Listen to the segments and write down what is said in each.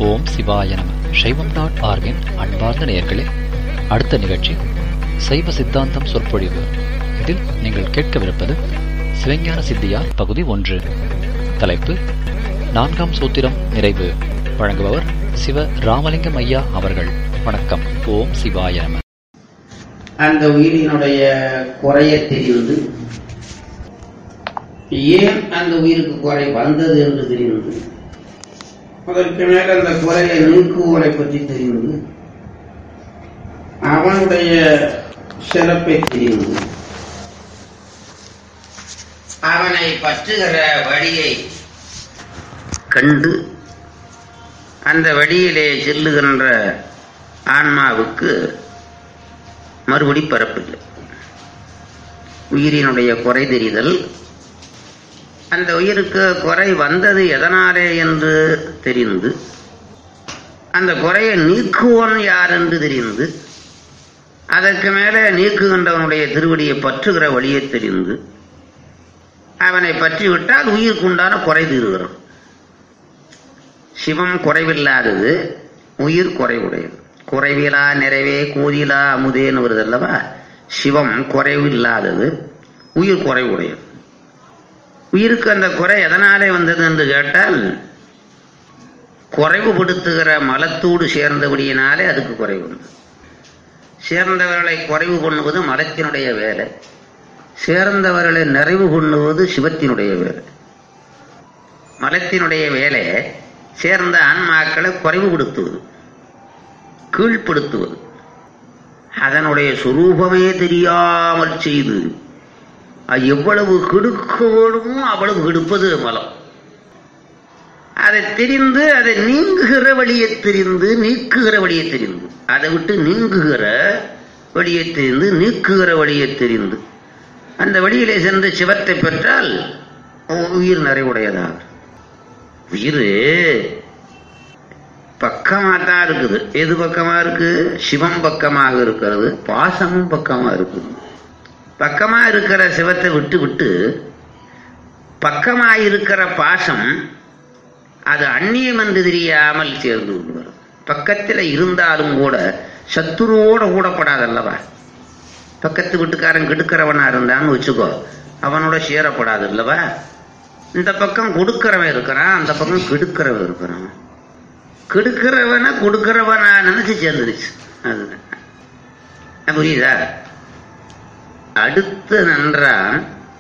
ஓம் சிவாய நம சைவம் டாட் ஆர்கின் அன்பார்ந்த நேயர்களே அடுத்த நிகழ்ச்சி சைவ சித்தாந்தம் சொற்பொழிவு இதில் நீங்கள் கேட்கவிருப்பது சிவஞான சித்தியார் பகுதி ஒன்று தலைப்பு நான்காம் சூத்திரம் நிறைவு வழங்குபவர் சிவ ராமலிங்கம் ஐயா அவர்கள் வணக்கம் ஓம் சிவாய நம அந்த உயிரினுடைய குறைய தெரிந்து ஏன் அந்த உயிருக்கு குறை வந்தது என்று தெரிந்து அதற்கு மேல அந்த குறையை நீக்குவோரை பற்றி தெரிந்து அவனுடைய சிறப்பை தெரிந்து அவனை பற்றுகிற வழியை கண்டு அந்த வழியிலே செல்லுகின்ற ஆன்மாவுக்கு மறுபடி பிறப்பில்லை உயிரினுடைய குறை தெரிதல் அந்த உயிருக்கு குறை வந்தது எதனாலே என்று தெரிந்து அந்த குறையை நீக்குவோன் யார் என்று தெரிந்து அதற்கு மேலே நீக்குகின்றவனுடைய திருவடியை பற்றுகிற வழியை தெரிந்து அவனை பற்றி விட்டால் உயிருக்கு உண்டான குறை தீருகிறோம் சிவம் குறைவில்லாதது உயிர் குறைவுடையது குறைவிலா நிறைவே கூதிலா அமுதேன்னு வருது அல்லவா சிவம் குறைவு இல்லாதது உயிர் குறைவுடையது உயிருக்கு அந்த குறை எதனாலே வந்தது என்று கேட்டால் குறைவுபடுத்துகிற மலத்தோடு சேர்ந்தபடியினாலே அதுக்கு குறைவு வந்தது சேர்ந்தவர்களை குறைவு பண்ணுவது மலத்தினுடைய வேலை சேர்ந்தவர்களை நிறைவு பண்ணுவது சிவத்தினுடைய வேலை மலத்தினுடைய வேலை சேர்ந்த ஆன்மாக்களை குறைவுபடுத்துவது கீழ்ப்படுத்துவது அதனுடைய சுரூபமே தெரியாமல் செய்து அது எவ்வளவு கெடுக்க வேணுமோ அவ்வளவு கெடுப்பது மலம் அதை தெரிந்து அதை நீங்குகிற வழியை தெரிந்து நீக்குகிற வழியை தெரிந்து அதை விட்டு நீங்குகிற வழியை தெரிந்து நீக்குகிற வழியை தெரிந்து அந்த வழியிலே சென்று சிவத்தை பெற்றால் உயிர் நிறைவுடையதாக உயிர் பக்கமா தான் இருக்குது எது பக்கமா இருக்கு சிவம் பக்கமாக இருக்கிறது பாசமும் பக்கமா இருக்குது பக்கமா இருக்கிற சிவத்தை விட்டு விட்டு பக்கமா இருக்கிற பாசம் அது அந்நியம் என்று தெரியாமல் சேர்ந்து கொள்வது பக்கத்தில் இருந்தாலும் கூட சத்துருவோட கூடப்படாதல்லவா பக்கத்து வீட்டுக்காரன் கெடுக்கிறவனா இருந்தான்னு வச்சுக்கோ அவனோட சேரப்படாது அல்லவா இந்த பக்கம் கொடுக்கிறவன் இருக்கிறான் அந்த பக்கம் கெடுக்கிறவன் இருக்கிறான் கெடுக்கிறவனை கொடுக்கிறவனா நினைச்சு சேர்ந்துருச்சு அதுதான் புரியுதா அடுத்து நன்றான்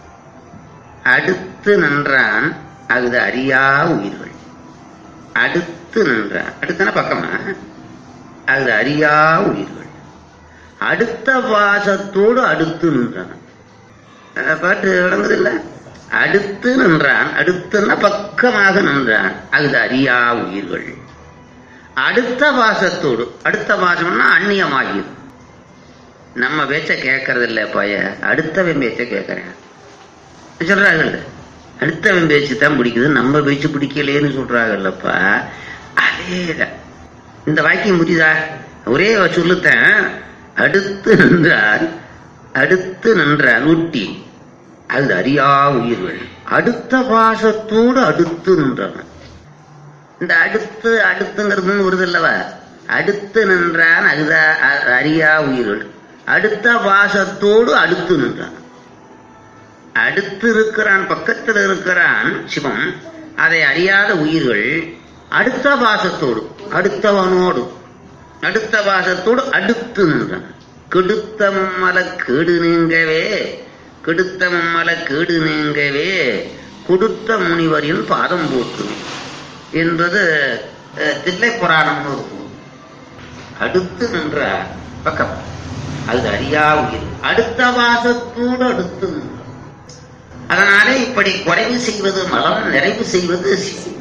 அடுத்து நன்றான் அது அறியா உயிர்கள் அடுத்து நன்றான் அடுத்தன பக்கமா அது அறியா உயிர்கள் அடுத்த வாசத்தோடு அடுத்து நின்றான் பாட்டு விளங்குது இல்ல அடுத்து நின்றான் அடுத்துன்னா பக்கமாக நின்றான் அது அறியா உயிர்கள் அடுத்த வாசத்தோடு அடுத்த வாசம்னா அந்நியமாகியது நம்ம பேச்ச கேட்கறது இல்ல பைய அடுத்தவன் பேச்ச கேட்கறேன் சொல்றாங்கல்ல அடுத்தவன் பேச்சு தான் பிடிக்குது நம்ம பேச்சு பிடிக்கலையேன்னு சொல்றாங்கல்லப்பா அதேதான் இந்த வாக்கியம் புரியுதா ஒரே சொல்லுத்தேன் அடுத்து நின்றான் அடுத்து நின்றான் உட்டி அது அறியா உயிர்கள் அடுத்த பாசத்தோடு அடுத்து நின்றான் இந்த அடுத்து அடுத்துங்கிறது வருது அல்லவா அடுத்து நின்றான் அதுதா அறியா உயிர்கள் அடுத்த பாசத்தோடு அடுத்து நின்றான் அடுத்து இருக்கிறான் பக்கத்தில் இருக்கிறான் சிவம் அதை அறியாத உயிர்கள் அடுத்த பாசத்தோடு அடுத்தவனோடு அடுத்த பாசத்தோடு அடுத்து நின்றான் கெடுத்த மல கேடு நீங்கவே கெடுத்த மல கேடு நீங்கவே கொடுத்த முனிவரின் பாதம் போட்டு என்பது தில்லை புராணம் அடுத்து நின்ற பக்கம் அது அறியா உயிர் அடுத்த வாசத்தோடு அடுத்து அதனாலே இப்படி குறைவு செய்வது மலம் நிறைவு செய்வது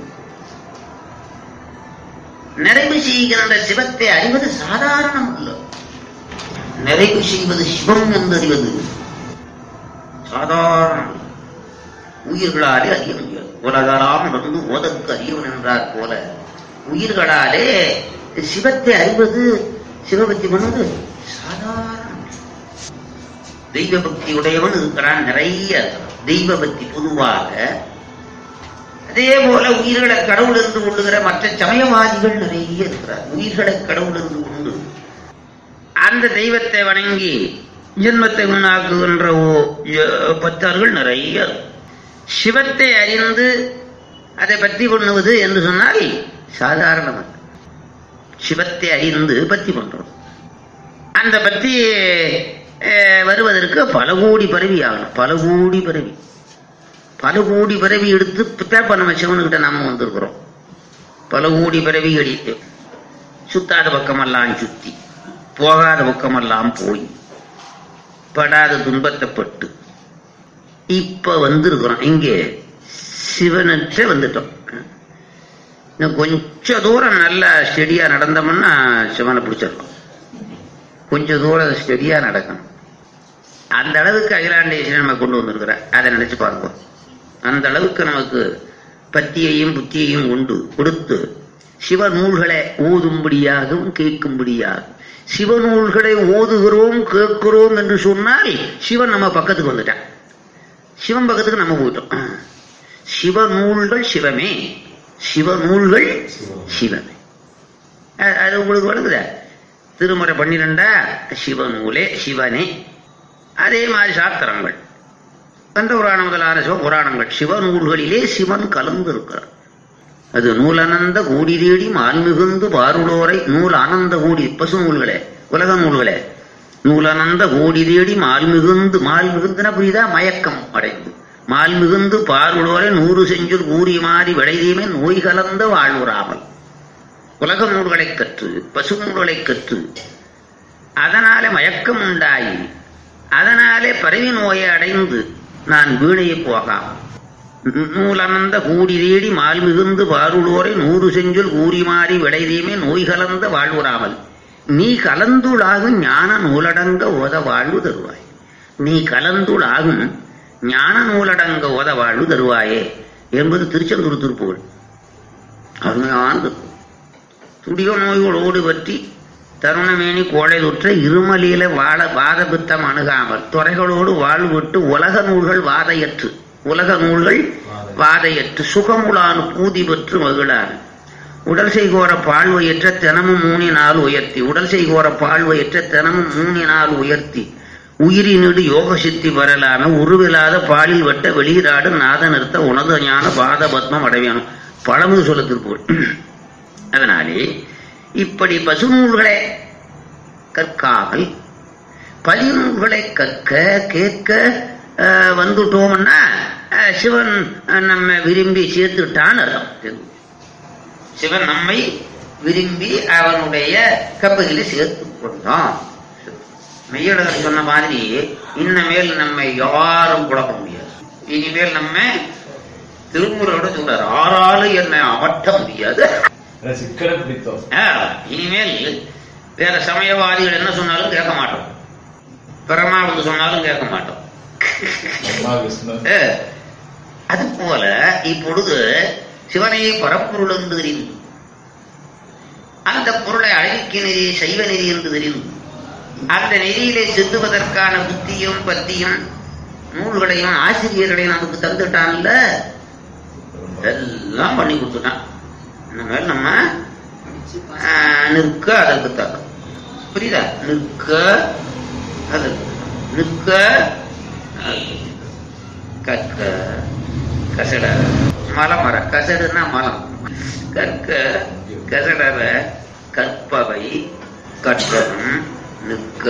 நிறைவு செய்கின்ற சிவத்தை அறிவது சாதாரணம் அல்ல நிறைவு செய்வது சிவம் என்று அறிவது சாதாரணம் உயிர்களாலே அறிய முடியாது உலகலாம் வந்து ஓதற்கு அறியவன் என்றார் போல உயிர்களாலே சிவத்தை அறிவது சிவபக்தி பண்ணுவது சாதாரணம் தெய்வ பக்தி உடையவன் இருக்கிறான் நிறைய தெய்வ பக்தி பொதுவாக அதே போல உயிர்களை கடவுள் என்று கொள்ளுகிற மற்ற சமயவாதிகள் நிறைய இருக்கிறார் உயிர்களை கடவுள் என்று கொண்டு அந்த தெய்வத்தை வணங்கி ஜென்மத்தை உண்ணாக்குகின்ற ஓ- ய- பக்தர்கள் நிறைய சிவத்தை அறிந்து அதை பற்றி பண்ணுவது என்று சொன்னால் சாதாரணமல்ல சிவத்தை அறிந்து பத்தி பண்றோம் அந்த பத்தி அஹ், வருவதற்கு பல கோடி பிறவி ஆகணும் பல கோடி பிறவி பல கோடி பிறவி எடுத்து பித்தாப்ப நம்ம சிவனுக்கிட்ட நாம வந்திருக்கிறோம் பல கோடி பிறவி அடித்து சுத்தாத பக்கமெல்லாம் சுத்தி போகாத பக்கமெல்லாம் போய் படாத துன்பத்தைப்பட்டு இப்ப வந்திருக்கிறோம் இங்கே சிவனற்ற வந்துட்டோம் இன்னும் கொஞ்ச தூரம் நல்லா ஸ்டெடியா நடந்தோம்னா சிவனை பிடிச்சிருக்கோம் கொஞ்ச தூரம் ஸ்டெடியா நடக்கணும் அந்த அளவுக்கு அகிலாண்டேஸ்வரன் நம்ம கொண்டு வந்திருக்கிறார் அதை நினைச்சு பார்ப்போம் அந்த அளவுக்கு நமக்கு பத்தியையும் புத்தியையும் கொண்டு கொடுத்து சிவ நூல்களை ஓதும்படியாகவும் கேட்கும்படியாகவும் சிவநூல்களை ஓதுகிறோம் கேட்கிறோம் என்று சொன்னால் சிவன் நம்ம பக்கத்துக்கு வந்துட்டான் சிவன் பக்கத்துக்கு நம்ம போயிட்டோம் ஆ. சிவநூல்கள் சிவமே சிவநூல்கள் சிவமே அ- அது உங்களுக்கு வழங்குதா திருமுறை பன்னிரெண்டா சிவநூலே சிவனே அதே மாதிரி சாஸ்திரங்கள் கந்த புராணம் முதலான சிவ புராணங்கள் சிவநூல்களிலே சிவன் கலந்து இருக்கிறார் அது நூலனந்த கூடி தேடி மால் மிகுந்து பாருளோரை நூல் ஆனந்த கூடி பசு நூல்களே உலக நூல்களே நூலனந்த கோடி தேடி மால் மிகுந்து மால் மிகுந்துனா புரியுதா மயக்கம் அடைந்து மால் மிகுந்து பாருளோரை நூறு செஞ்சொல் கூறி மாறி விளைதீமே நோய் கலந்த வாழ்வுறாமல் உலக நூல்களை கற்று பசு நூல்களை கற்று அதனாலே மயக்கம் உண்டாகி அதனாலே பரவி நோயை அடைந்து நான் வீணையை போகாம் நூலனந்த கூடி தேடி மால் மிகுந்து பாருளோரை நூறு செஞ்சொல் கூறி மாறி விளைதீமே நோய் கலந்த வாழ்வுறாமல் நீ கலந்துளாகும் ஞான நூலடங்க ஓத வாழ்வு தருவாய் நீ கலந்துளாகும் ஞான நூலடங்க ஓத வாழ்வு தருவாயே என்பது திருச்செந்தூர் திருப்புகழ் அருமையானது துடிய நோய்களோடு பற்றி தருணமேனி கோழைதுற்ற இருமலியில வாழ வாதபித்தம் அணுகாமல் துறைகளோடு வாழ்விட்டு உலக நூல்கள் வாதையற்று உலக நூல்கள் வாதையற்று சுகமுளான் பூதி பெற்று மகிழான் உடல் செய்கோர பாழ்வையற்ற தினமும் மூணினால் உயர்த்தி உடல் செய்கோர பாழ்வையற்ற தினமும் மூணினால் உயர்த்தி உயிரினடு யோக சித்தி வரலாம உருவில்லாத பாலில் வட்ட வெளியீராடு நாத நிறுத்த உனது ஞான பாத பத்மம் அடைவேணும் பழமுது சொல்ல திருப்பூர் அதனாலே இப்படி பசுநூல்களை கற்காமல் பதிநூல்களை கற்க கேட்க அஹ், வந்துட்டோம்னா அஹ், சிவன் அஹ், நம்ம விரும்பி சேர்த்துட்டான்னு அர்த்தம் சிவன் நம்மை விரும்பி அவனுடைய கப்பையில சேர்த்து கொண்டான் மெய்யழகர் சொன்ன மாதிரி இன்னமேல் நம்மை யாரும் குழப்ப முடியாது இனிமேல் நம்ம திருமுறையோட சொல்றாரு ஆறாலும் என்னை அமட்ட முடியாது சிக்கலை பிடித்தோம் ஆ, இனிமேல் வேற சமயவாதிகள் என்ன சொன்னாலும் கேட்க மாட்டோம் பிரமாவுக்கு சொன்னாலும் கேட்க மாட்டோம் பிரம்மா விஷ்ணு ஏ, அது போல இப்பொழுது சிவனை பரப்பொருள் என்று தெரிந்து அந்த பொருளை அழகிக்கு நெறி சைவ நெறி என்று தெரிந்து அந்த நெறியிலே செல்லுவதற்கான புத்தியும் பத்தியும் நூல்களையும் ஆசிரியர்களையும் நமக்கு தந்துட்டான்ல எல்லாம் பண்ணி கொடுத்துட்டான் இனிமேல் நம்ம ஆ, நிற்க அதற்கு தக்க புரியுதா நிற்க அதற்கு நிற்க அதற்கு கற்க கசட மலமர கசடுனா மலம் கற்க கசடர கற்பவை கற்றதும் நிற்க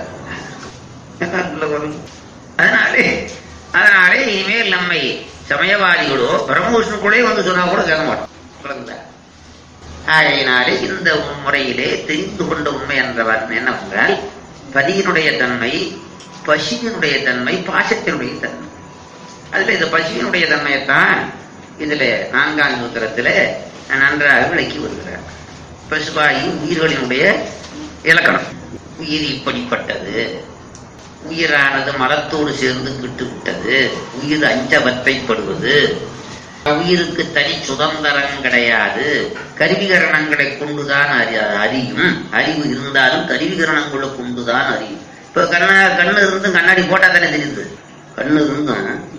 அதனாலே அதனாலே இனிமேல் நம்மை சமயவாதிகளோ பிரம்மவிஷ்ணுக்குள்ளே வந்து சொன்னா கூட கேட்க மாட்டோம் விளங்குதா? ஆகையினாலே இந்த முறையிலே தெரிந்து கொண்ட உண்மை என்றவர் என்னவென்றால் பதியினுடைய தன்மை பசியினுடைய தன்மை பாசத்தினுடைய தன்மை அதுல இந்த பசியினுடைய தன்மையைத்தான் இதுல நான்காம் சூத்திரத்துல நன்றாக விளக்கி வருகிறார் பசுபாயி உயிர்களினுடைய இலக்கணம் உயிர் இப்படிப்பட்டது உயிரானது மலத்தோடு சேர்ந்து கிட்டு விட்டது உயிர் அஞ்சவத்தைப்படுவது உயிருக்கு தனி சுதந்திரம் கிடையாது கருவிகரணங்களை கொண்டுதான் அறி அறியும் அறிவு இருந்தாலும் கருவிகரணங்களை கொண்டுதான் அறியும் இப்ப கண்ண கண்ணு இருந்தும் கண்ணாடி போட்டா தானே தெரியுது கண்ணு இருந்தும்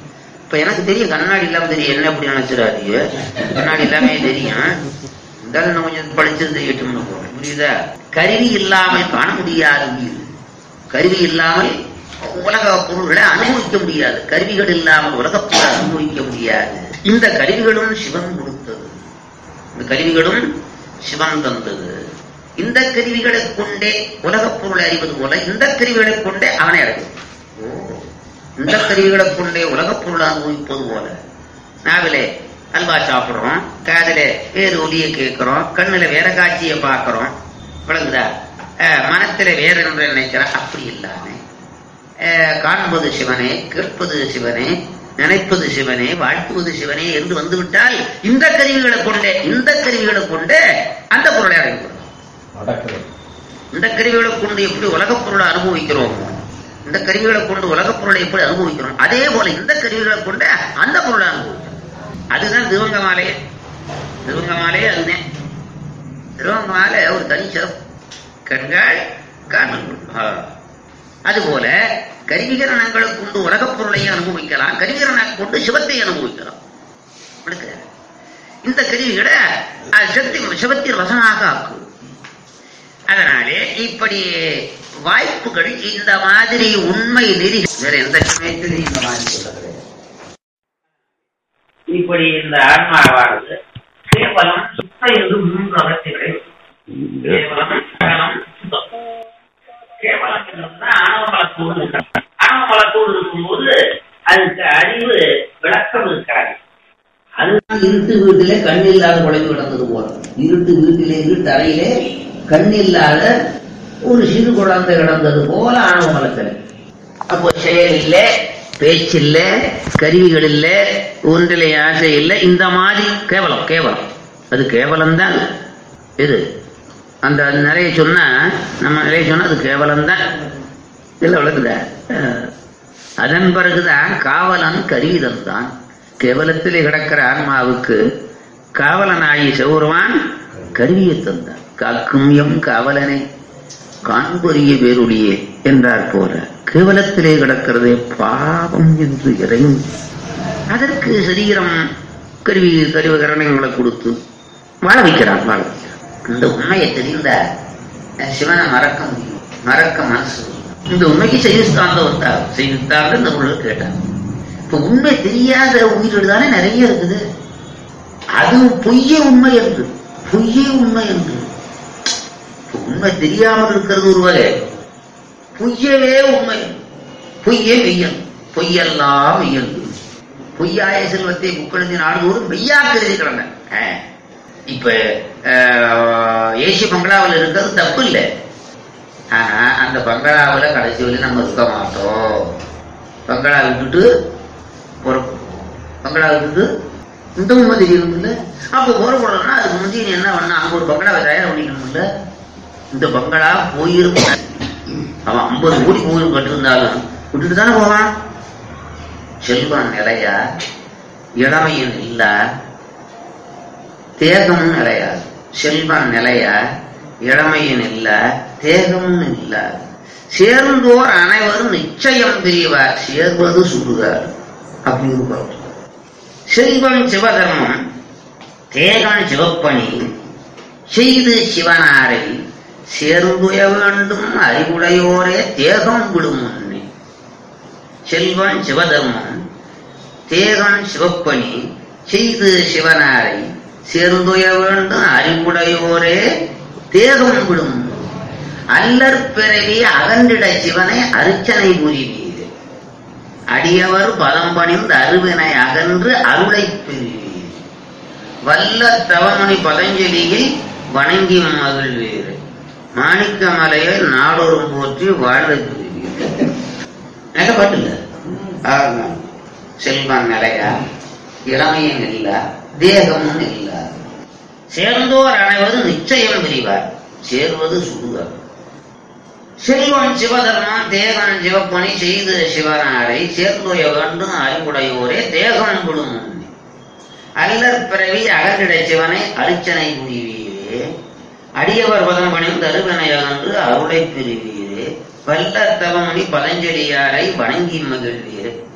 இப்ப எனக்கு தெரியும் கண்ணாடி இல்லாம தெரியும் என்ன அப்படி நினைச்சிடாதீங்க கண்ணாடி எல்லாமே தெரியும் இருந்தாலும் நான் கொஞ்சம் படிச்சது தெரியட்டும்னு போறேன் புரியுதா கருவி இல்லாமல் காண முடியாது உயிர் கருவி இல்லாமல் உலக பொருள்களை அனுபவிக்க முடியாது கருவிகள் இல்லாமல் உலகப் பொருளை அனுபவிக்க முடியாது இந்த கருவிகளும் சிவன் கொடுத்தது இந்த கருவிகளும் சிவன் தந்தது இந்த கருவிகளை கொண்டே உலகப் பொருளை அறிவது போல இந்த கருவிகளை கொண்டே அவனை அறிவது ஓ இந்த கருவிகளை கொண்டே உலகப் பொருளை அனுபவிப்பது போல நாவிலே அல்வா சாப்பிடுறோம் காதிலே வேறு ஒலியை கேட்கிறோம் கண்ணுல வேற காட்சியை பார்க்கிறோம் விளங்குதா அஹ், மனத்தில வேற ஒன்றை நினைக்கிறோம் அப்படி இல்லாம அஹ், காண்பது சிவனே கேட்பது சிவனே நினைப்பது சிவனே வாழ்த்துவது சிவனே என்று வந்துவிட்டால் இந்த கருவிகளை கொண்டே இந்த கருவிகளை கொண்டே அந்த பொருளை அடைகிறோம் நடக்குது இந்த கருவிகளை கொண்டு எப்படி உலகப் பொருளை அனுபவிக்கிறோம் இந்த கருவிகளை கொண்டு உலகப் பொருளை எப்படி அனுபவிக்கிறோம் அதே போல இந்த கருவிகளை கொண்டு அந்த பொருளை அனுபவிக்கிறோம் அதுதான் திருவங்க மாலை திருவங்க மாலை அதுதான் திருவங்க மாலை ஒரு தனி சிறப்பு கண்கள் காணல் அதுபோல கருவிகரணங்களை கொண்டு உலகப் பொருளை அனுபவிக்கலாம் கருவிகரணை கொண்டு சிவத்தை அனுபவிக்கலாம் விளக்குதா? இந்த கருவிகளை அது சக்தி சிவத்தின் வசமாக ஆக்கும் அதனாலே இப்படி வாய்ப்புகள் இந்த மாதிரி உண்மை நெறி வேற எந்த சமயத்திலும் இந்த மாதிரி சொல்றது இப்படி இந்த ஆன்மாவானது கேவலம் சுத்தம் என்று மூன்று அவசியங்களை கேவலம் சகலம் சுத்தம் கேவலம் என்றுன்னா ஆணவமலத்தோடு இருக்கும். ஆணவமலத்தோடு இருக்கும்போது அதுக்கு அறிவு விளக்கம் இருக்காது அதுதான் இருட்டு வீட்டிலே கண் இல்லாத குழம்பு கிடந்தது போல இருட்டு வீட்டிலே இருட்டு அறையிலே கண் இல்லாத ஒரு சிறு குழந்தை கிடந்தது போல ஆணவ மலத்தில் அப்போ செயல் இல்ல பேச்சு இல்ல கருவிகள் இல்ல ஒன்றிலே ஆசை இல்லை இந்த மாதிரி கேவலம் கேவலம் அது கேவலம் தான் இது அந்த அது நிறைய சொன்னா நம்ம நிறைய சொன்னா அது கேவலம் தான் இல்ல விளக்குதா அஹ், அதன் பிறகுதான் காவலன் கருவிதன் தான் கேவலத்திலே கிடக்கிற ஆன்மாவுக்கு காவலனாகி செவுருவான் கருவியை தந்தான் காக்கும் எம் காவலனை காண்பொரிய பேருளியே என்றார் போல கேவலத்திலே கிடக்கிறதே பாவம் என்று இறங்கி அதற்கு சரீரம் கருவி கருவிகரணங்களை கொடுத்து வாழ வைக்கிறான் வாழ வைக்கிறான் இந்த உண்மையை தெரிந்த அஹ், சிவனை மறக்க முடியும் மறக்க மனசு வரும். இந்த உண்மைக்கு செய்திஸ்தாந்தம் வந்தா செய்திஸ்தாந்த இந்த உள்ள கேட்டான் இப்ப உண்மை தெரியாத உயிர்கள் தானே நிறைய இருக்குது அது பொய்யே உண்மை என்று பொய்யே உண்மை என்று இப்ப உண்மை தெரியாமல் இருக்கிறது ஒரு வகை பொய்யவே உண்மை பொய்யே மெய்யன் பொய்யெல்லாம் மெய்யன் பொய்யாய செல்வத்தை புக்கெழுதி நாடுதோறும் மெய்யா கருதி கிடந்த இப்ப அஹ், ஏசி பங்களாவில் இருக்கிறது தப்பு இல்லை ஆனா அந்த பங்களாவுல கடைசி வரையும் நம்ம இருக்க மாட்டோம் பங்களா விட்டுட்டு புறப்படும் பங்களா விட்டுட்டு இந்த உண்மை தெரியணும்ல அப்ப புறப்படணும்னா அதுக்கு முந்தைய நீ என்ன பண்ண அங்க ஒரு பங்களாவை தயார் பண்ணிக்கணும்ல இந்த பங்களா போயிருக்கும் அவன் ஐம்பது கோடி கோயில் கட்டிருந்தாலும் விட்டுட்டு தானே போவான் செல்வம் நிலையா இளமையின் இல்ல தேகமும் நிலையா செல்வம் நிலையா இளமையின் இல்ல தேகமும் இல்ல சேர்ந்தோர் அனைவரும் நிச்சயம் பிரிவார் சேர்வது சுடுகார் அப்படின்னு பார்ப்போம் செல்வம் சிவதர்மம் தேகம் சிவப்பணி செய்து சிவனாரை சேர்ந்துய வேண்டும் அறிவுடையோரே தேகம் விடும் முன்னே செல்வம் சிவதர்மம் தேகம் சிவப்பணி செய்து சிவனாரை சேர்ந்துய வேண்டும் அறிவுடையோரே தேகம் விடும் அல்லற் பிறவி அகன்றிட சிவனை அர்ச்சனை புரிவீர் அடியவர் பதம் பணிந்து அருவினை அகன்று அருளை பெறுவீர் வல்ல தவமணி பதஞ்சலியை வணங்கி மகிழ்வீர் மாணிக்க மலையை நாடோறும் போற்றி வாழ்வை பெறுவீர் நல்ல பாட்டு இல்ல ஆமா. செல்வம் நிலையா இளமையும் இல்ல தேகமும் இல்ல சேர்ந்தோர் அனைவரும் நிச்சயம் பிரிவார் சேர்வது சுடுகார் செல்வம் சிவதர்மம் தேகம் சிவப்பணி செய்து சிவனாரை சேர்ந்துய வேண்டும் அறிவுடையோரே தேகம் விடும் முன்னே. அல்லற் பிறவி அகன்றிட சிவனை அரிச்சனை புரிவீரே அடியவர் பதம் பணிந்து அருவினை அகன்று அருளை பெறுவீரே வல்ல தவமணி பதஞ்சலியாரை வணங்கி மகிழ்வீரே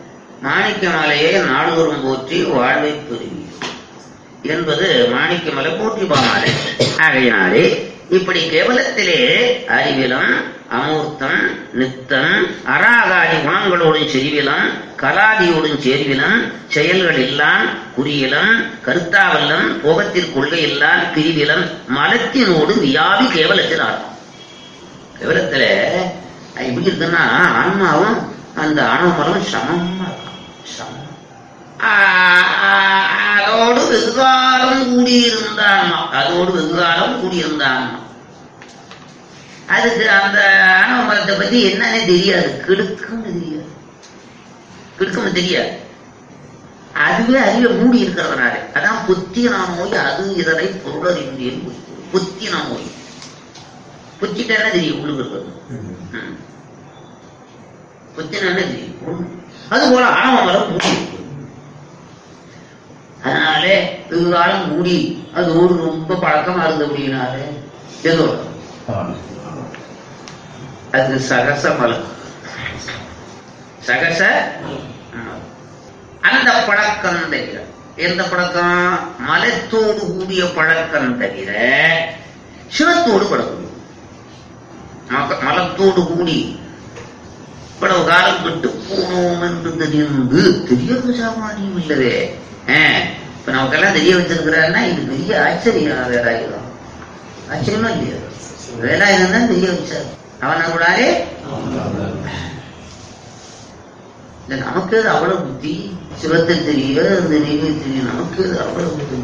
மாணிக்க மலையை நாள்தோறும் போற்றி வாழ்வை பெறுவி என்பது மாணிக்கமலை போற்றி பாமாலை ஆகையினாலே இப்படி கேவலத்திலே அறிவிலம் அமூர்த்தம் நித்தம் அராகாதி குணங்களோடும் செறிவிலம் கலாதியோடும் சேர்விலம் செயல்கள் இல்லாம் குறியிலம் கருத்தாவல்லம் போகத்தில் கொள்கை இல்லாம் பிரிவிலம் மலத்தினோடு வியாபி கேவலத்தில் ஆடும் கேவலத்துல அது எப்படி இருக்குன்னா ஆன்மாவும் அந்த ஆணவமரம் சமமா இருக்கும் சமம் ஆ- ஆ- அதோடு வெகுகாலம் கூடியிருந்தான் அதோடு வெகுகாலம் கூடியிருந்தான் அதுக்கு அந்த ஆணவ மரத்தை பத்தி என்னன்னே தெரியாது கிடுக்கும்னு தெரியாது கிடுக்கும்னு தெரியாது அதுவே அறிவை மூடி இருக்கிறதுனால அதான் புத்தின நோய் அது இதனை பொருளறிந்தேன் புத்தின நோய் புத்திட்டா தெரியும் உள்ளுக்கு இருக்கிறது ம். புத்தினா தெரியும் ஒண்ணு. அது போல ஆணவ மரம் மூடி இருக்கு. அதனாலே வெகு காலம் மூடி அதோடு ரொம்ப பழக்கமா இருந்தபடினாலே ஏதோ அது சகச மலம் சகச மலம். அந்த பழக்கம் தவிர எந்த பழக்கம் மலத்தோடு கூடிய பழக்கம் தவிர சிவத்தோடு பழக்கம் மக- மலத்தோடு கூடி இவ்வளவு காலம் விட்டு போனோம் என்று தெரிந்து தெரியாத சாமானியம் இல்லவே ஆ, இப்ப நமக்கெல்லாம் தெரிய வச்சிருக்கிறாருன்னா இது பெரிய ஆச்சரியம் வேலாயுதம் ஆச்சரியமா இல்லையா வேலாயுதம் தான் தெரிய வச்சார் அவன் கூடாரே இல்ல நமக்கு அது அவ்வளவு புத்தி சிவத்தை தெரிய அந்த நெய்வை தெரிய நமக்கு அது அவ்வளவு புத்தி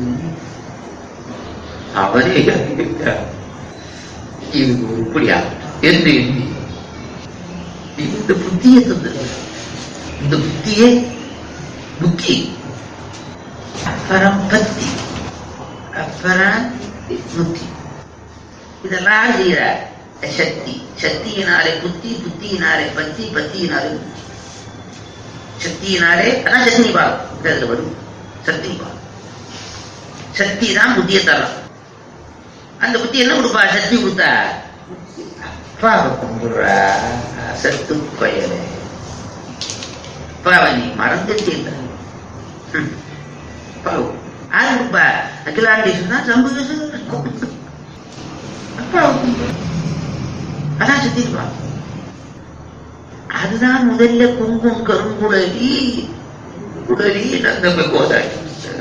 அவரே அறிவித்தார். இது உருப்படியா என்று எண்ணி இந்த புத்தியை தந்தது இந்த புத்தியே புத்தி அப்புறம் பத்தி அப்புறம் புத்தி இதெல்லாம் செய்யற சக்தி சக்தியினாலே புத்தி புத்தியினாலே பத்தி பத்தியினாலே புத்தி. சக்தியினாலே அதான் சக்தி பாகம் இந்த இதுல வரும் சக்தி பாகம் சக்தி தான் புத்தியை தரலாம் அந்த புத்தி என்ன கொடுப்பா சக்தி கொடுத்தா அப்பாவை கும்பிடுறா சத்து பயலே அப்பாவை நீ மறந்துட்டே இல்லை ம். அப்பாவை யாரு கொடுப்பா அகிலாண்டேஸ்வரன் தான் சம்பு அப்பாவை கும்பிடு. அதான் சக்தி பாகம் அதுதான் முதல்ல குங்கும் கருங்குடலி குடலி நந்தமை கோதாய்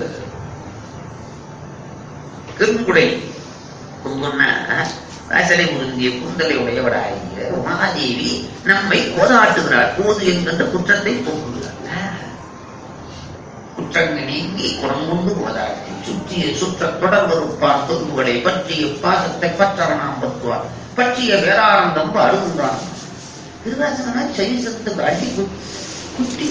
கருங்குடை குங்குன்னா வாசலை உருந்திய குந்தலை உடையவராகிய உமாதேவி நம்மை கோதாட்டுகிறார் கோது என்கின்ற குற்றத்தை போக்குகிறார் குற்றங்கள் நீங்கி குணம் கொண்டு கோதாட்டி சுற்றிய சுற்ற தொடர்பருப்பான் தொகுப்புகளை பற்றிய பாசத்தை பற்றவனாம் பத்துவார் பற்றிய வேறானந்தம் அருகுன்றான் திருவாசகனா சைவசத்துக்கு அடி கு- குட்டி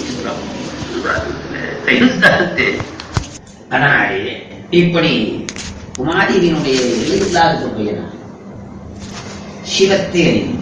அதனாலே இப்படி குமாரியினுடைய எல்லையில்லாத பையனா சிவத்தை அறிந்து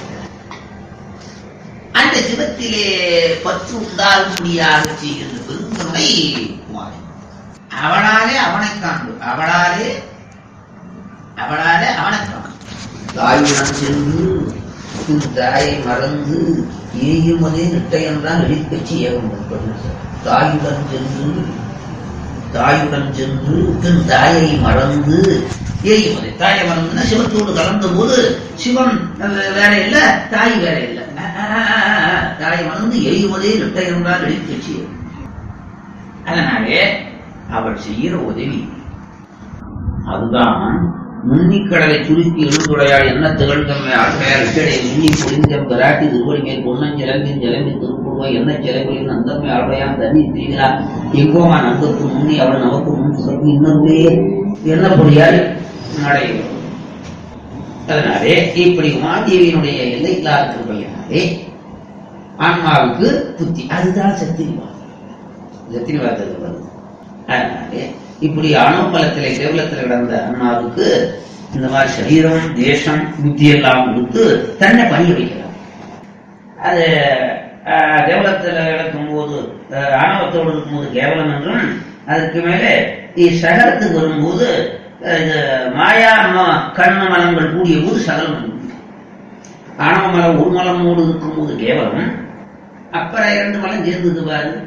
அந்த சிவத்திலே பற்று உண்டாகும்படியாக செய்கின்ற பெருந்தன்மை குமாரி அவளாலே அவனை காண்பு அவளாலே அவளாலே அவனை காணும் தாயுடன் சென்று உன் தாயை மறந்து ஏயுமதே நிட்டையன்தான் வெளிக்கட்சி ஏகம் தாயுடன் சென்று தாயுடன் சென்று தன் தாயை மறந்து ஏயுமதே தாயை மறந்துன்னா சிவத்தோடு கலந்த போது சிவன் வே- வேற இல்ல தாய் வேற இல்ல அஹ் அஹ் அஹ் அஹ் தாயை மறந்து எரியுவதே நிட்டையன்தான் வெளிக்கட்சி அதனாலே அவள் செய்கிற உதவி அதுதான் முன்னிக்கடலை சுருக்கி எழுந்துடையாள் என்ன திகழ்ந்தம்மை ஆட்டையால் இட்டடை முன்னி பொழிந்தம் பெராட்டி திருவடி மேல் பொன்னன் ஜலம்பின் ஜலம்பி திருப்புருவாய் என்ன சிலம்பின் நந்தம்மை ஆடையான் தண்ணி திரிகிறா எங்கோமா நந்தத்து முன்னி அவள் நமக்கு முன் சுரக்கு இன்னொருவே என்ன பொடியால் நடையும் அதனாலே இப்படி உமாதேவியினுடைய எல்லையில்லாத கிருபையினாலே ஆன்மாவுக்கு புத்தி அதுதான் சத்திரிவா சத்திரிவாதத்துக்கு வருது அதனாலே இப்படி அணுப்பலத்திலே கேவலத்தில் கிடந்த அண்ணாவுக்கு இந்த மாதிரி சரீரம் தேசம் புத்தி எல்லாம் கொடுத்து தன்னை பணிய வைக்கிறார் அது ஆஹ், கேவலத்தில் கிடக்கும் போது ஆஹ், ஆணவத்தோடு இருக்கும்போது கேவலம் என்றும் அதுக்கு மேலே சகலத்துக்கு வரும்போது ஆஹ், இது மாயா ம- கண்ண மலங்கள் கூடிய போது சகலம் வந்துவிடும். ஆணவ மலம் ஒரு மலமோடு இருக்கும்போது கேவலம் அப்புறம் இரண்டு மலம் சேர்ந்தது பாரு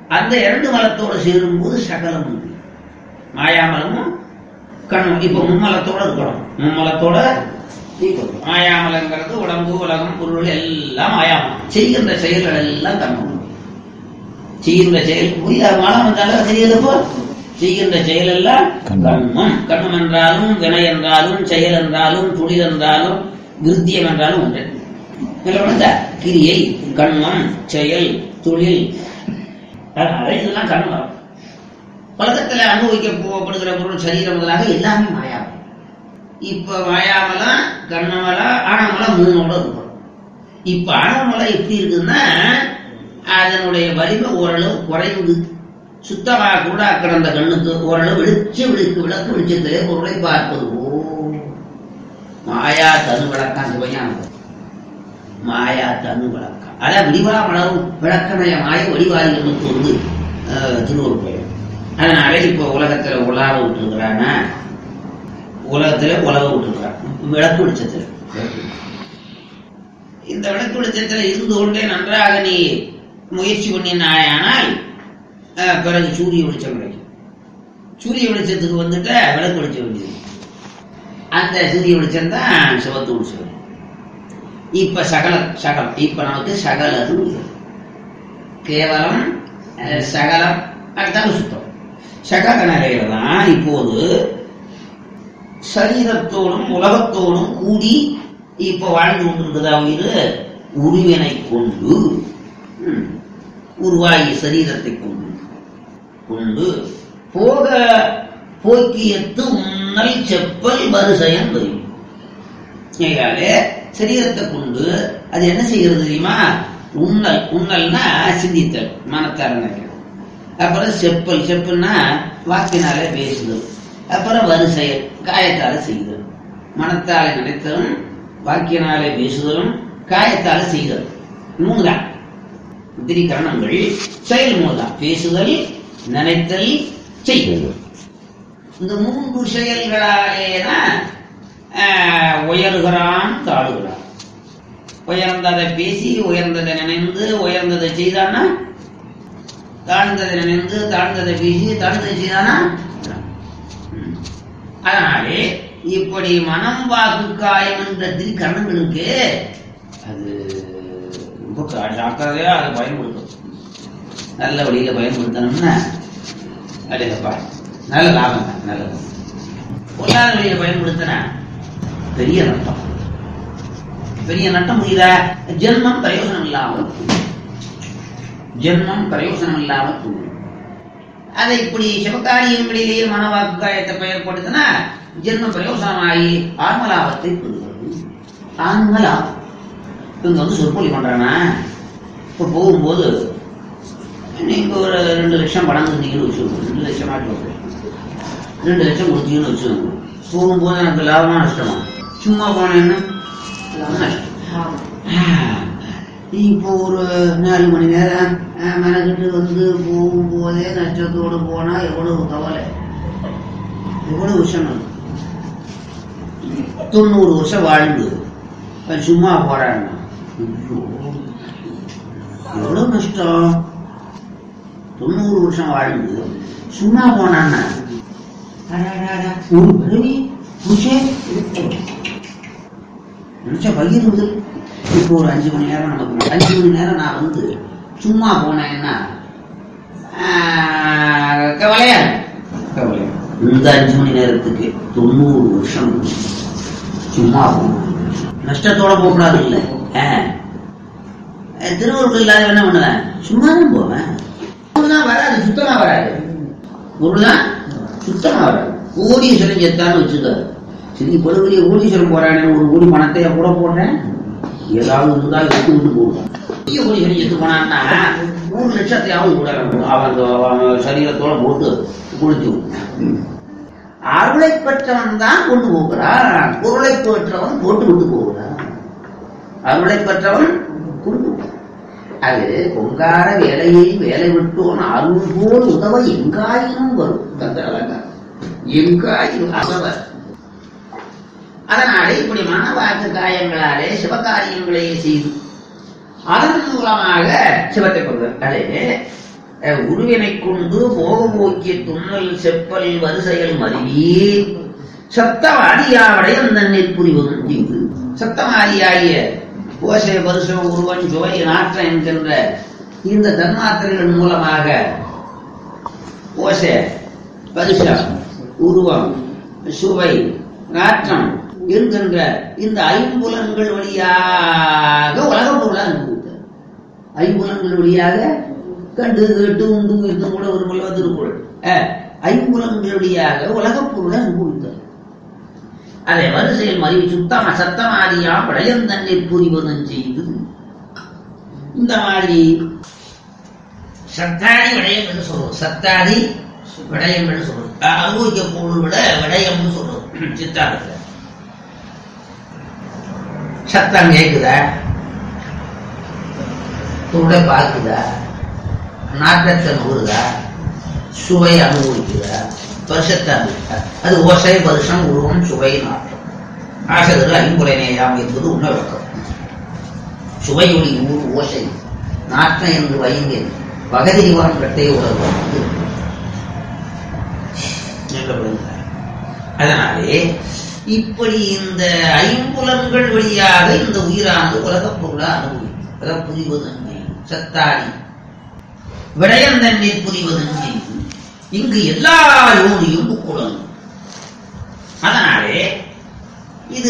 அந்த இரண்டு மலத்தோடு சேரும்போது சகலம் உண்டு மாயாமலமும் கண்ணும் இப்ப மும்மலத்தோட இருக்கணும் மும்மலத்தோட இருக்கணும். மாயாமலங்கிறது உடம்பு உலகம் பொருள் எல்லாம் மாயாமலம் செய்கின்ற செயல்கள் எல்லாம் கண்ணும் செய்கின்ற செயல் புரியாத மலம் வந்தாலும் தெரியலப்போ செய்கின்ற செயல் எல்லாம் கண்மம் கண்மம் என்றாலும் வினை என்றாலும் செயல் என்றாலும் தொழில் என்றாலும் விருத்தியம் என்றாலும் ஒன்று இதுல விழுந்தா? கிரியை கண்மம் செயல் தொழில் அதனால இதெல்லாம் கண்மம் உலகத்துல அனுபவிக்க போகப்படுகிற பொருள் சரீரம் முதலாக எல்லாமே மாயாமலம் இப்ப மாயாமலம் கண்ணமலம் ஆணவமலம் மூணோட இருக்கும் இப்ப ஆணவமலம் எப்படி இருக்குன்னா அதனுடைய வலிமை ஓரளவு குறைந்து சுத்தமா கூட கிடந்த கண்ணுக்கு ஓரளவு வெளிச்சு விளக்கு விளக்கு வெளிச்சத்திலே பொருளை பார்ப்பது ஓ மாயா தனு விளக்கான் சிவஞானம் மாயா தனு விளக்கம் அதான் விடிவா மலரும் விளக்கமயமாய வடிவாதிகளுக்கு வந்து அஹ், திருவள்ளுவர் பெயர் அதனால இப்ப உலகத்துல உலாவ விட்டுருக்கிறானா உலகத்துல உலக விட்டுருக்கிறான் விளக்கு வெளிச்சத்துல இந்த விளக்கு வெளிச்சத்துல இருந்து கொண்டே நன்றாக நீ முயற்சி பண்ணினாயானால் அஹ், பிறகு சூரிய வெளிச்சம் கிடைக்கும் சூரிய வெளிச்சத்துக்கு வந்துட்ட விளக்கு வெளிச்சம் வேண்டியது அந்த சூரிய வெளிச்சம் தான் சிவத்து வெளிச்சம் இப்ப சகல சகலம் இப்ப நமக்கு சகலது உயர். கேவலம் அஹ், சகலம் அதுதான் சுத்தம் சகல நிலையில தான் இப்போது சரீரத்தோடும் உலகத்தோடும் கூடி இப்ப வாழ்ந்து கொண்டிருக்கிறதா உயிர் உருவினை கொண்டு ம், உருவாகிய சரீரத்தை கொண்டு கொண்டு போக போக்கியத்து உன்னல் செப்பல் வரிசையன் வரும் ஏகாலே சரீரத்தை கொண்டு அது என்ன செய்கிறது தெரியுமா உண்ணல் உண்ணல்னா சிந்தித்தல் மனத்தால் நினைக்கிறது அப்புறம் செப்பல் செப்பல்னா வாக்கினாலே பேசுதல் அப்புறம் வரிசையல் காயத்தால செய்தல் மனத்தாலே நினைத்தலும் வாக்கியனாலே பேசுதலும் காயத்தால செய்தல் மூணு தான் திரிகரணங்கள் செயல் மூணு தான் பேசுதல் நினைத்தல் செய்தல் இந்த மூன்று செயல்களாலேதான் ஆஹ், உயர்கிறான் தாழுகிறான் உயர்ந்ததை பேசி உயர்ந்ததை நினைந்து உயர்ந்ததை செய்தானா தாழ்ந்ததை நினைந்து தாழ்ந்ததை பேசி தாழ்ந்ததை செய்தானா ம். அதனாலே இப்படி மனம் வாக்கு காயம் என்ற திரிகரணங்களுக்கு அது ரொம்ப கா- ஜாக்கிரதையா அதை பயன்படுத்தும் நல்ல வழியில பயன்படுத்தணும்னா அடேங்கப்பா நல்ல லாபம் தான் நல்லது பொல்லாத வழியில பயன்படுத்தினா பெரிய நட்டம் பெரிய நட்டம் புரியுதா ஜென்மம் பிரயோஜனம் இல்லாமல் போகும். ஜென்மம் பிரயோஜனம் இல்லாமல் போகும். அதை இப்படி சிவகாரியங்களிலேயே மனவாக்கு காயத்தை பயன்படுத்தினா ஜென்மம் பிரயோசனமாகி ஆன்மலாபத்தை பெறுகிறது ஆன்மலாபம் இவங்க வந்து சொற்பொழி பண்றானா இப்ப போகும்போது நீங்க ஒரு ரெண்டு லட்சம் பணம் தந்தீங்கன்னு வச்சுக்கோங்க ரெண்டு லட்சம் மாட்டி வைப்பேன் ரெண்டு லட்சம் கொடுத்தீங்கன்னு வச்சுக்கோங்க போகும்போது எனக்கு லாபமா நஷ்டமா சும்மா போனேன்னா நஷ்டம் இப்போ ஒரு நாலு மணி நேரம் அஹ், மெனக்கிட்டு வந்து போகும்போதே நஷ்டத்தோடு போனா எவ்வளவு கவலை எவ்வளவு விஷயம் அது. தொண்ணூறு வருஷம் வாழ்ந்து அவன் சும்மா போறான் எவ்வளவு நஷ்டம் தொண்ணூறு வருஷம் வாழ்ந்து சும்மா போனான்னா அடாடாடா, ஒரு பிறவி புருஷே நினைச்சா பகிர்ந்து இப்போ ஒரு அஞ்சு மணி நேரம் நமக்கு அஞ்சு மணி நேரம் நான் வந்து சும்மா போனேன்னா ஆஹ், கவலையா கவலையா இந்த அஞ்சு மணி நேரத்துக்கு தொண்ணூறு வருஷம் சும்மா போனேன் நஷ்டத்தோட போகக்கூடாது இல்லை திருவள்ளுவர் இல்லாத என்ன பண்ணுவேன் சும்மா தான் போவேன் பொருள் தான் வராது சுத்தமா வராது பொருள் தான் சுத்தமா வராது கோடீஸ்வரன் செத்தான்னு வச்சுக்க சரி இவ்வளவு பெரிய கோடீஸ்வரன் போறானே ஒரு கோடி பணத்தையா கூட போடுறேன் ஏதாவது இருந்தா எடுத்து விட்டு போடுவேன் பெரிய கோடீஸ்வரன் செத்து போனான்னா மூணு லட்சத்தையாவது கூட அவன் அந்த அவன் சரீரத்தோட போட்டு குளிச்சு அருளை பெற்றவன் தான் கொண்டு போகிறான் பொருளை பெற்றவன் போட்டு விட்டு போகிறான் அருளை பெற்றவன் கொண்டு போகிறான். அது பொங்கார வேலையை வேலை விட்டோன் அருள் போல் உதவ எங்காயினும் வரும் தந்திரலங்க எங்காயினும் அவவர் அதனாலே இப்படி மனவாக்கு காயங்களாலே சிவகாரியங்களையே செய்து அதன் மூலமாக சிவத்தை கொள்வது அதே அஹ், உருவினை கொண்டு போக போக்கிய துண்ணல் செப்பல் வரிசைகள் மருவி சத்தவாதியாவடைய தன்னில் புரிவதும் தீங்கு சத்தமாதியாகிய ஓசை வருஷம் உருவன் சுவை நாற்றம் என்கின்ற இந்த தன்மாத்திரைகள் மூலமாக ஓசை பரிசம் உருவம் சுவை நாற்றம் என்கின்ற இந்த ஐம்புலன்கள் வழியாக உலக பொருளை அனுபவித்தார் ஐம்புலன்கள் வழியாக கண்டு கேட்டு உண்டு இருந்தும் கூட ஒரு மல்ல திருக்குறள் அஹ், ஐம்புலன்கள் வழியாக உலகப் பொருளை அனுபவித்தார் அதை வரிசையில் மறிவு சுத்தம் அசத்தமாதியா விடயம் தண்ணீர் புரிவதும் செய்து இந்த மாதிரி சத்தாதி விடயம் என்று சொல்றோம் சத்தாதி விடயம் என்று சொல்றோம் அஹ் அனுபவிக்க பொருள் விட விடயம்னு சொல்றோம் சித்தாந்தத்துல சத்தம் கேக்குதா துடை பார்க்குதா நாட்டத்தை நூறுதா சுவை அனுபவிக்குதா வருஷத்தை அனுபவிக்குதா அது ஓசை வருஷம் உருவம் சுவை நாட்டம் ஆசகர் ஐம்புலனேயாம் என்பது உணவக்கம் சுவையொளி ஊர் ஓசை நாட்டம் என்று வைங்கல் பகதிரிவான் கட்டை உணர்வான் அதனாலே இப்படி இந்த ஐம்புலன்கள் வழியாக இந்த உயிரானது உலகப் பொருளை அனுபவிக்கும் அதாவது புரிவதன்மை சத்தாடி விடயம் தன்னை புரிவதன்மை இங்கு எல்லா யோனியும் புக்குளம் அதனாலே இது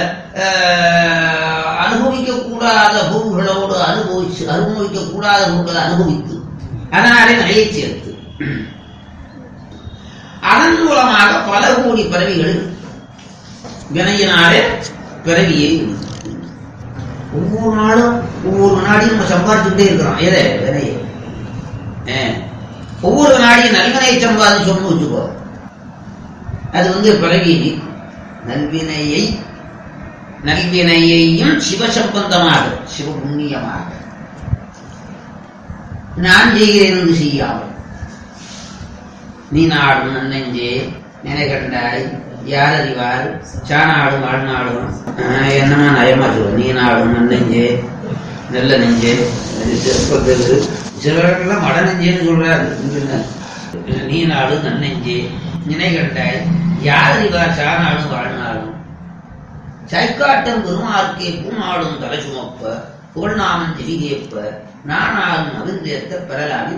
அஹ், அனுபவிக்கக்கூடாத பொருள்களோடு அனுபவிச்சு அனுபவிக்கக்கூடாத பொருள்களை அனுபவித்து அதனாலே நிறைய சேர்த்து அதன் மூலமாக பல கோடி பிறவிகள் வினையினாலே பிறவியை எடுத்து. ஒவ்வொரு நாளும் ஒவ்வொரு நாளையும் நம்ம சம்பாதிச்சுட்டே இருக்கிறோம் எதை வினையை ஆ. ஒவ்வொரு நாளையும் நல்வினையை சம்பாதிச்சோம்னு வச்சுக்கோ அது வந்து பிறவி நல்வினையை நல்வினையையும் சிவசம்பந்தமாக சிவபுண்ணியமாக நான் செய்கிறேன் என்று செய்யாமல் நீ நாடும் நன்னெஞ்சே நினை கண்டாய் யார் அறிவார் சாணாடும் வாழ்நாடும் ஆஹ் என்னமா நயமா சொல்லுவோம் நீ நாடும் நன்னெஞ்சே நல்ல நெஞ்சே அது சிறப்பது சிலரெல்லாம் மட நெஞ்சேன்னு சொல்றாரு இங்க நீ நாடு நன்னெஞ்சே நினை கண்டாய் யார் அறிவார் சாணாடும் வாழ்நாடும் சைக்காட்டம் பெருமார்க்கே பூமாடும் தலை சுமப்ப புகழ்நாமன் திரிகேப்ப நானாலும் மகிழ்ந்தேத்த பெறலாவி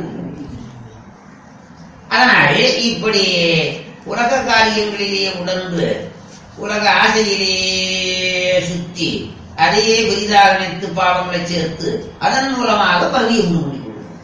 அதனாலே இப்படி உலக காரியங்களிலே உணர்ந்து உலக ஆசையிலே சுத்தி அதையே பெரிதாக நினைத்து பாவங்களை சேர்த்து அதன் மூலமாக பதவியை உண்டு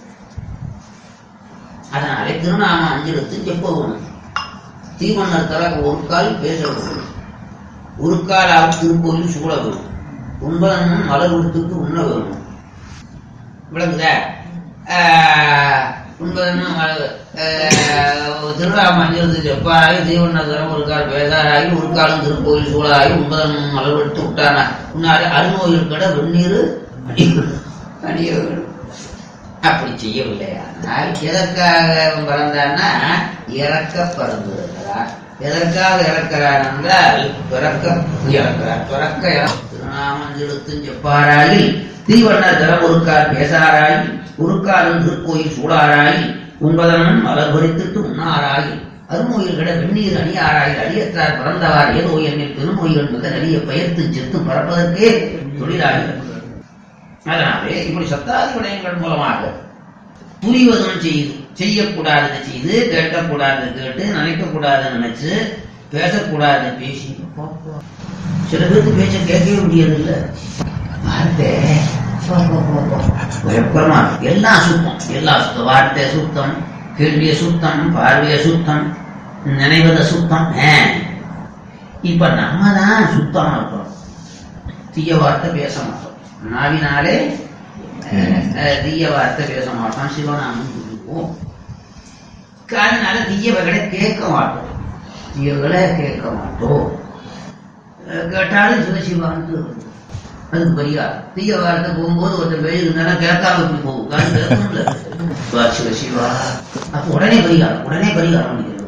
அதனாலே திருநாம அஞ்செழுத்து செப்பவும் தீமன்னர் தரக ஒரு கால் பேச வேண்டும் ஒரு கால் அவர் திருக்கோயில் சூழ வேணும் உண்பதனும் மலர் கொடுத்துட்டு உண்ண வேணும் விளங்குதா ஆஹ், உண்பதனும் மலர் திருராமஞ்சது செப்பாராகி தீவநகரம் ஒரு கால் பேதாராகி ஒரு காலம் திருக்கோயில் சூழாகி உண்பதனும் மலர் கொடுத்து விட்டானா உன்னாலே அருநோயில் கட வெந்நீர் அணிய வேணும் அப்படி செய்யவில்லையா ஆனால் எதற்காக அவன் பிறந்தான்னா இறக்க பிறந்திருக்கிறார் எதற்காக இறக்கிறான் என்றால் பிறக்க இறக்கிறார் பிறக்க இறக்க திருநாமஞ்செழுத்தும் செப்பாராயில் தீவண்ணர் தரம் ஒருக்கால் பேசாராய் ஒருக்காலும் திருக்கோயில் சூடாராய் உண்பதனும் மலர் பறித்துட்டு உண்ணாராய் அருநோயில் கிட வெந்நீர் அணியாராய் அடியற்றார் பிறந்தவார் ஏதோ என்னில் பெருநோய்கள் மிக நிறைய பெயர்த்து செத்து பறப்பதற்கே தொழிலாளி அதனாலே இப்படி சத்தாதி விடயங்கள் மூலமாக புரிவதும் செய்து செய்யக்கூடாதது செய்து கேட்கக்கூடாது கேட்டு நினைக்கக்கூடாது நினைச்சு பேசக்கூடாது பேசி போ, போ. சில பேருக்கு பேச்ச கேட்கவே முடியதில்லை வார்த்தை போ, போ, போ, போ. பயங்கரமா இருக்கு. எல்லாம் சுத்தம் எல்லாம் சுத்தம் வார்த்தை சுத்தம் கேள்விய சுத்தம் பார்வைய சுத்தம் நினைவத சுத்தம் ஆ. இப்ப நம்ம தான் சுத்தமா இருக்கோம் தீய வார்த்தை பேச மாட்டோம் நாவினாலே அஹ், அஹ், தீய வார்த்தை பேச மாட்டோம் சிவநாமம் சொல்லுவோம் காதனால தீயவர்களை கேட்க மாட்டோம் தீயவர்களை கேட்க மாட்டோம் அஹ், கேட்டாலும் சிவசிவான்னு இருக்கும். அதுக்கு பரிகாரம் தீய வார்த்தை போகும்போது ஒருத்தர் வெளியே இருந்தா கேட்காம இப்படி போகும் காது கேட்கணும்ல வா சிவசிவா அப்ப உடனே பரிகாரம் உடனே பரிகாரம் பண்ணிக்கணும்